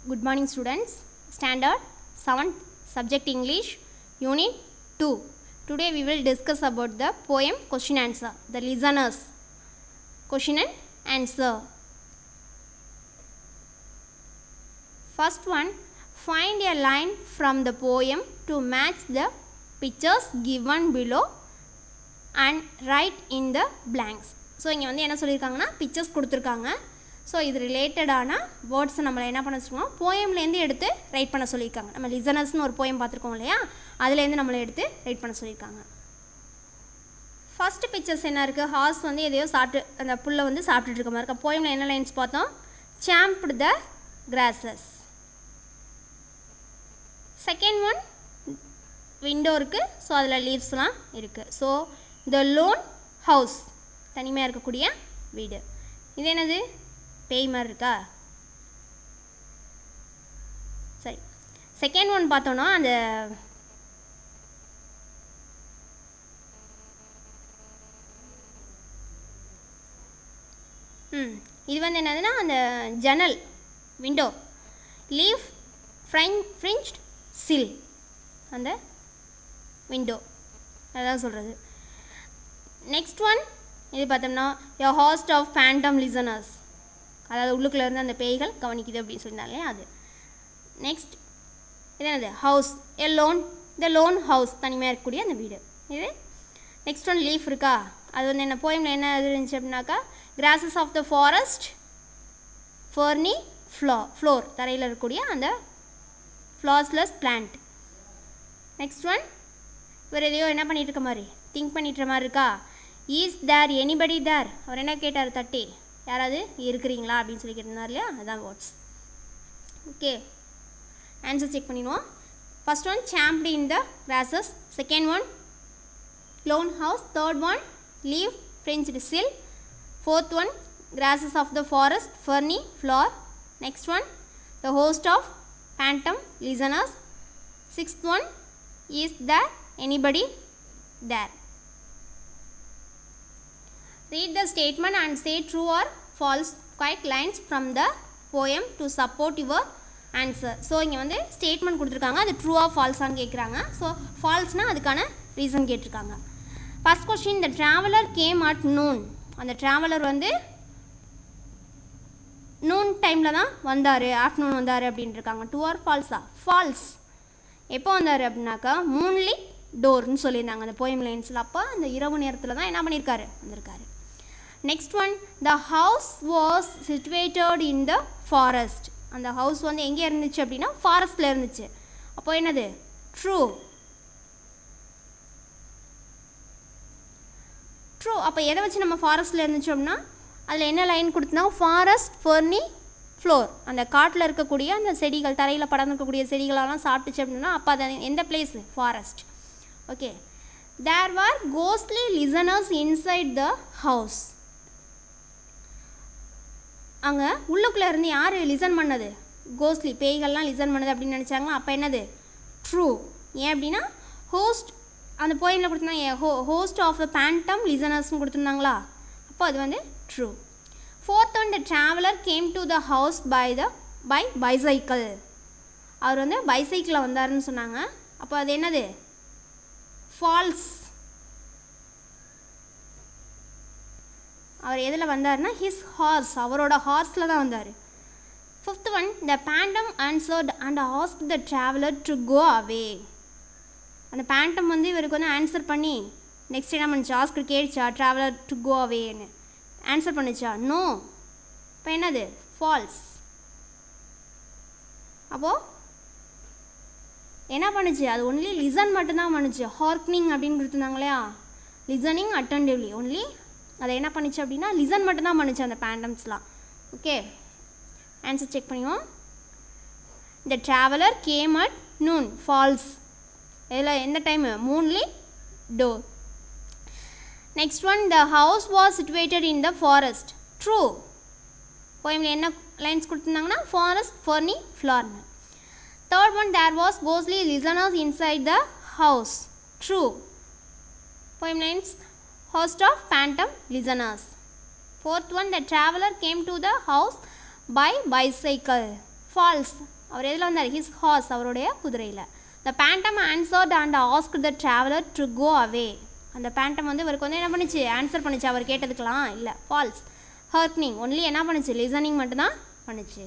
Good morning, students. Standard 7th Subject English, Unit 2. Today we will discuss about the poem question answer. The listeners question and answer. First one, find a line from the poem to match the pictures given below and write in the blanks. So இங்கே வந்து என்ன சொல்லியிருக்காங்கன்னா pictures கொடுத்துருக்காங்க so இது ரிலேட்டடான வேர்ட்ஸை நம்மளை என்ன பண்ண சொல்லுவோம் போயம்லேருந்து எடுத்து ரைட் பண்ண சொல்லியிருக்காங்க நம்ம லிசனர்ஸ்னு ஒரு போயம் பார்த்துருக்கோம் இல்லையா அதுலேருந்து நம்மளை எடுத்து ரைட் பண்ண சொல்லியிருக்காங்க ஃபஸ்ட்டு பிக்சர்ஸ் என்ன இருக்குது ஹார்ஸ் வந்து எதையோ சாப்பிட்டு அந்த புல்லை வந்து சாப்பிட்டுட்டு இருக்க மாதிரி இருக்கா போயமில் என்ன லைன்ஸ் பார்த்தோம் champed the grasses second one window இருக்குது ஸோ அதில் லீவ்ஸ்லாம் இருக்குது ஸோ த லோன் ஹவுஸ் தனிமையாக இருக்கக்கூடிய வீடு இது என்னது பேய் மாதிரி இருக்கா சரி செகண்ட் ஒன் பார்த்தோன்னா அந்த ம் இது வந்து என்னதுன்னா அந்த ஜன்னல் விண்டோ லீவ் ஃப்ரெஞ் ஃப்ரெஞ்ச்ட் சில் அந்த விண்டோ அதான் சொல்கிறது நெக்ஸ்ட் ஒன் இது பார்த்தோம்னா யோ ஹாஸ்ட் ஆஃப் ஃபேண்டம் லிசனர்ஸ் அதாவது உள்ளுக்குள்ளே இருந்து அந்த பேய்கள் கவனிக்குது அப்படின்னு சொன்னாலே அது நெக்ஸ்ட் இது என்னது house a lone the lone house தனிமையாக இருக்கக்கூடிய அந்த வீடு இது நெக்ஸ்ட் ஒன் லீஃப் இருக்கா அது வந்து என்ன போயமில் என்ன இது இருந்துச்சு அப்படின்னாக்கா grasses of the forest ferny ஃப்ளோ ஃப்ளோர் தரையில் இருக்கக்கூடிய அந்த ஃப்ளாஸ்லெஸ் பிளான்ட் நெக்ஸ்ட் ஒன் இவர் எதையோ என்ன பண்ணிகிட்டு இருக்க மாதிரி திங்க் பண்ணிட்டுற மாதிரி இருக்கா ஈஸ் தேர் எனிபடி தேர் அவர் என்ன கேட்டார் தட்டி யாராவது இருக்கிறீங்களா அப்படின்னு சொல்லி கேட்டிருந்தார் இல்லையா அதுதான் வேர்ட்ஸ் ஓகே ஆன்சர் செக் பண்ணிடுவோம் first one champed in the grasses second one lone house third one leaf fringed sill fourth one grasses of the forest ferny floor next one the host of phantom listeners sixth one is there anybody there Read the statement and say true or false quite lines from the poem to support your answer. So இங்கே வந்து statement கொடுத்துருக்காங்க அது true R ஃபால்ஸான்னு கேட்குறாங்க so ஃபால்ஸ்னால் அதுக்கான reason கேட்டிருக்காங்க first question the traveller came at noon அந்த traveller வந்து noon டைமில் தான் வந்தார் ஆஃப்டர்நூன் வந்தார் அப்படின்ட்டு இருக்காங்க டூ ஆர் ஃபால்ஸா ஃபால்ஸ் எப்போ வந்தார் அப்படின்னாக்கா மூன்லி டோர்னு சொல்லியிருந்தாங்க அந்த போயம் லைன்ஸில் அப்போ அந்த இரவு நேரத்தில் தான் என்ன பண்ணியிருக்காரு வந்திருக்காரு next one the house was situated in the forest அந்த ஹவுஸ் வந்து எங்கே இருந்துச்சு அப்படின்னா ஃபாரஸ்ட்டில் இருந்துச்சு அப்போ என்னது ட்ரூ ட்ரூ அப்போ எதை வச்சு நம்ம ஃபாரஸ்ட்டில் இருந்துச்சு அப்படின்னா அதில் என்ன லைன் கொடுத்தனா ஃபாரஸ்ட் ஃபர்னி ஃப்ளோர் அந்த காட்டில் இருக்கக்கூடிய அந்த செடிகள் தரையில் படர்ந்துருக்கக்கூடிய செடிகளெல்லாம் சாப்பிட்டுச்சு அப்படின்னா அப்போ அது எந்த place forest okay there are ghostly listeners inside the house அங்கே உள்ளுக்குள்ளே இருந்து யார் லிசன் பண்ணது கோஸ்ட்லி பேய்கள்லாம் லிசன் பண்ணது அப்படின்னு நினச்சாங்களா அப்போ என்னது ட்ரூ ஏன் அப்படின்னா ஹோஸ்ட் அந்த போயினில் கொடுத்துருந்தாங்க ஹோ ஹோஸ்ட் ஆஃப் த பேண்டம் லிசனர்ஸ்னு கொடுத்துருந்தாங்களா அப்போ அது வந்து true fourth one the traveller came to the house by the by bicycle அவர் வந்து பைசைக்கிளில் வந்தாருன்னு சொன்னாங்க அப்போ அது என்னது ஃபால்ஸ் அவர் எதில் வந்தார்னா ஹிஸ் ஹார்ஸ் அவரோட ஹார்ஸில் தான் வந்தார் fifth one the phantom answered and ask the traveller to go away அந்த பேண்டம் வந்து இவருக்கு வந்து ஆன்சர் பண்ணி நெக்ஸ்ட் என்ன பண்ணுச்சு ஆஸ்க் கேட்டுச்சா ட்ராவலர் டு கோ அவேன்னு ஆன்சர் பண்ணுச்சா நோ இப்போ என்னது ஃபால்ஸ் அப்போது என்ன பண்ணுச்சு அது ஒன்லி லிசன் மட்டும்தான் பண்ணுச்சு ஹார்க்னிங் அப்படின்னு கொடுத்துருந்தாங்க இல்லையா லிசனிங் அட்டன்டிவ்லி ஒன்லி அதை என்ன பண்ணுச்சு அப்படின்னா லிசன் மட்டும்தான் பண்ணுச்சு அந்த பேண்டம்ஸ்லாம் ஓகே ஆன்சர் செக் பண்ணிவோம் the traveller came at noon false இதில் எந்த time moonlit door next one the house was situated in the forest true போயமில் என்ன லைன்ஸ் கொடுத்துருந்தாங்கன்னா ஃபாரஸ்ட் ஃபர்னி ஃப்ளார்னு third one there was ghostly listeners inside the house true poem names host of phantom listeners fourth one the traveler came to the house by bicycle false அவர் எதில் வந்தார் his horse அவருடைய குதிரையில் the phantom answered and ask the traveller to go away அந்த phantom வந்து இவருக்கு வந்து என்ன பண்ணுச்சு ஆன்சர் பண்ணுச்சு அவர் கேட்டதுக்கெலாம் இல்லை ஃபால்ஸ் ஹர்க்னிங் ஒன்லி என்ன பண்ணுச்சு லிசனிங் மட்டும்தான் பண்ணுச்சு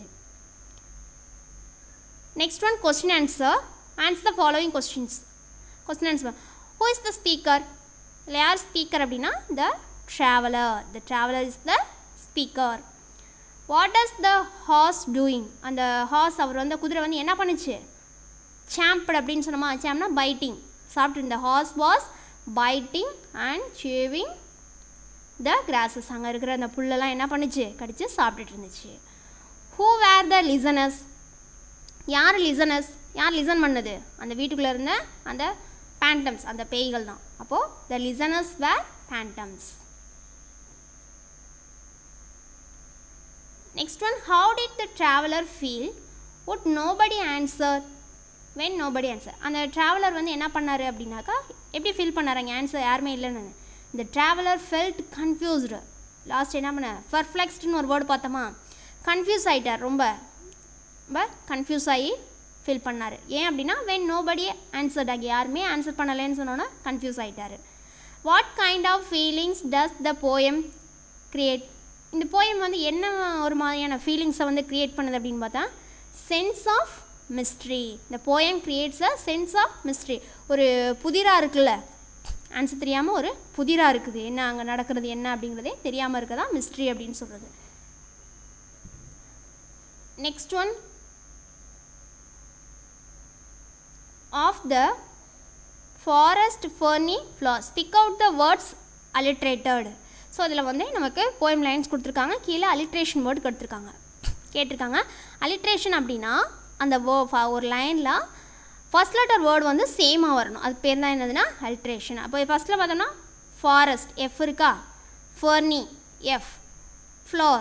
next one question answer answer the following questions question answer who is the speaker இல்லை யார் ஸ்பீக்கர் அப்படின்னா the traveller the traveller is the speaker what is the horse doing அந்த ஹார்ஸ் அவர் வந்து குதிரை வந்து என்ன பண்ணுச்சு சாம்பட் அப்படின்னு சொன்னோமா சாம்னா பைட்டிங் சாப்பிட்டு இந்த horse was biting and chewing the grasses அங்கே இருக்கிற அந்த புல்லெல்லாம் என்ன பண்ணுச்சு கடிச்சு சாப்பிட்டுட்டு இருந்துச்சு ஹூ வேர் த லிசனஸ் யார் லிசனஸ் யார் லிசன் பண்ணது அந்த வீட்டுக்குள்ளே இருந்த அந்த பேண்டம்ஸ் அந்த பேய்கள் தான் அப்போது the listeners were phantoms next one how did the traveller feel would nobody answer when nobody answer அந்த ட்ராவலர் வந்து என்ன பண்ணார் அப்படின்னாக்கா எப்படி ஃபீல் பண்ணார் அங்கே ஆன்சர் யாருமே இல்லைன்னு இந்த ட்ராவலர் ஃபெல்ட் கன்ஃபியூஸ்டு லாஸ்ட் என்ன பண்ண பர்ஃப்ளெக்ஸ்டுன்னு ஒரு வேர்டு பார்த்தோமா கன்ஃபியூஸ் ஆகிட்டார் ரொம்ப ரொம்ப கன்ஃபியூஸ் ஆகி ஃபீல் பண்ணார் ஏன் அப்படின்னா வென் நோபடி ஆன்சர்ட் அங்கே யாருமே ஆன்சர் பண்ணலைன்னு சொன்னோன்னே கன்ஃபியூஸ் ஆகிட்டார் what kind of feelings does the poem create இந்த போயம் வந்து என்ன ஒரு மாதிரியான ஃபீலிங்ஸை வந்து க்ரியேட் பண்ணுது அப்படின்னு பார்த்தா சென்ஸ் ஆஃப் மிஸ்ட்ரி இந்த poem creates a sense of mystery ஒரு புதிராக இருக்குல்ல ஆன்சர் தெரியாமல் ஒரு புதிராக இருக்குது என்ன அங்கே நடக்கிறது என்ன அப்படிங்கிறதே தெரியாமல் இருக்கதா மிஸ்ட்ரி அப்படின்னு சொல்கிறது next one of the forest ferny floors pick out the words alliterated so அதில் வந்து நமக்கு போயம் லைன்ஸ் கொடுத்துருக்காங்க கீழே அலிட்ரேஷன் வேர்டு கொடுத்துருக்காங்க கேட்டிருக்காங்க அலிட்ரேஷன் அப்படின்னா அந்த wo ஒரு லைனில் ஃபஸ்ட் லெட்டர் வேர்டு வந்து சேமாக வரணும் அது பேர் தான் என்னதுன்னா அலிட்ரேஷன் அப்போ ஃபஸ்ட்டில் பார்த்தோம்னா ஃபாரஸ்ட் எஃப் இருக்கா ஃபர்னி எஃப் ஃப்ளோர்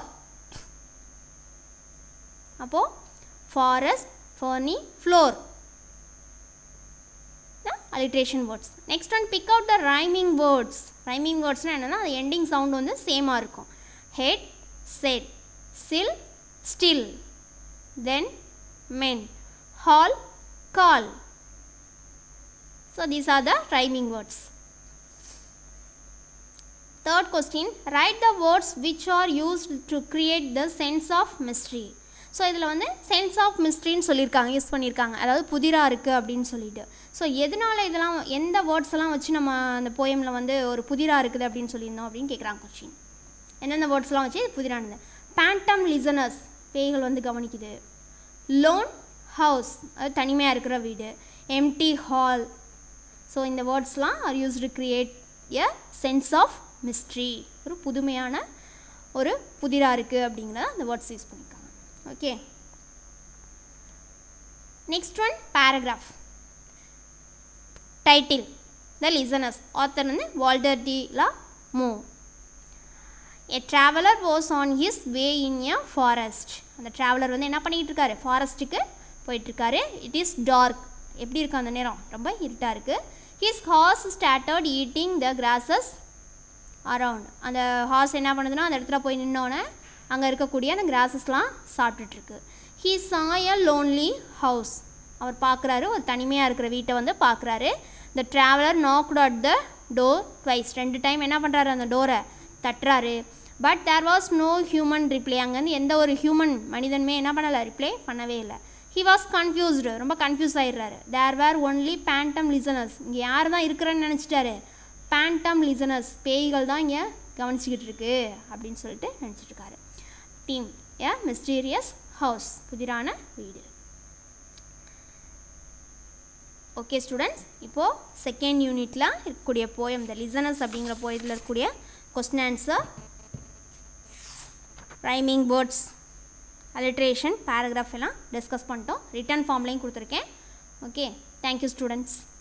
அப்போது forest ferny floor alliteration words next one pick out the rhyming words rhyming வேர்ட்ஸ்னால் என்னென்னா அது எண்டிங் சவுண்ட் வந்து சேமாக இருக்கும் head said sill still then men hall call so these are the rhyming words third question write the words which are used to create the sense of mystery so இதில் வந்து sense of மிஸ்ட்ரின்னு சொல்லியிருக்காங்க use பண்ணியிருக்காங்க அதாவது புதிராக இருக்குது அப்படின்னு சொல்லிட்டு so எதனால் இதெல்லாம் எந்த வேர்ட்ஸ் எல்லாம் வச்சு நம்ம அந்த போயமில் வந்து ஒரு புதிராக இருக்குது அப்படின்னு சொல்லியிருந்தோம் அப்படின்னு கேட்குறாங்க கொஸ்டின் எந்தெந்த வேர்ட்ஸ்லாம் வச்சு புதிரானது பேண்டம் லிசனர்ஸ் பேய்கள் வந்து கவனிக்குது லோன் ஹவுஸ் அது தனிமையாக இருக்கிற வீடு எம்டி ஹால் ஸோ இந்த வேர்ட்ஸ்லாம் are use to create a sense of mystery ஒரு புதுமையான ஒரு புதிராக இருக்குது அப்படிங்கிறத அந்த வேர்ட்ஸ் யூஸ் பண்ணியிருக்காங்க okay next one paragraph title the listeners author வந்து Walter de la Mare a traveller was on his way in a forest அந்த ட்ராவலர் வந்து என்ன பண்ணிக்கிட்டு இருக்காரு ஃபாரஸ்ட்டுக்கு போயிட்டுருக்காரு இட் இஸ் டார்க் எப்படி இருக்கு அந்த நேரம் ரொம்ப இருட்டாக இருக்குது his horse started eating the grasses around அந்த ஹார்ஸ் என்ன பண்ணுதுன்னா அந்த இடத்துல போய் நின்னோன்னே அங்கே இருக்கக்கூடிய அந்த கிராசஸ்லாம் சாப்பிட்டுட்ருக்கு he saw a lonely house அவர் பார்க்குறாரு ஒரு தனிமையாக இருக்கிற வீட்டை வந்து பார்க்குறாரு the traveller knocked at the door twice ரெண்டு டைம் என்ன பண்ணுறாரு அந்த டோரை தட்டுறாரு but there was no human reply அங்கேருந்து எந்த ஒரு ஹியூமன் மனிதனுமே என்ன பண்ணலை ரிப்ளை பண்ணவே இல்லை ஹி வாஸ் கன்ஃபியூஸ்டு ரொம்ப கன்ஃபியூஸ் ஆயிடுறாரு there were only phantom listeners இங்கே யார் தான் இருக்கிறேன்னு நினச்சிட்டாரு பேண்டம் லிசனர்ஸ் பேய்கள் தான் இங்கே கவனிச்சிக்கிட்டு இருக்கு அப்படின்னு சொல்லிட்டு நினச்சிட்டு இருக்காரு டீம் ஏ மிஸ்டீரியஸ் ஹவுஸ் புதிரான வீடு ஓகே ஸ்டூடெண்ட்ஸ் இப்போது செகண்ட் யூனிட்டில் இருக்கக்கூடிய போயம் த லிசனர்ஸ் அப்படிங்கிற போயத்தில் இருக்கக்கூடிய question answer rhyming words alliteration paragraph எல்லாம் டிஸ்கஸ் பண்ணிட்டோம் ரிட்டன் ஃபார்ம்லேயும் கொடுத்துருக்கேன் ஓகே தேங்க்யூ ஸ்டூடெண்ட்ஸ்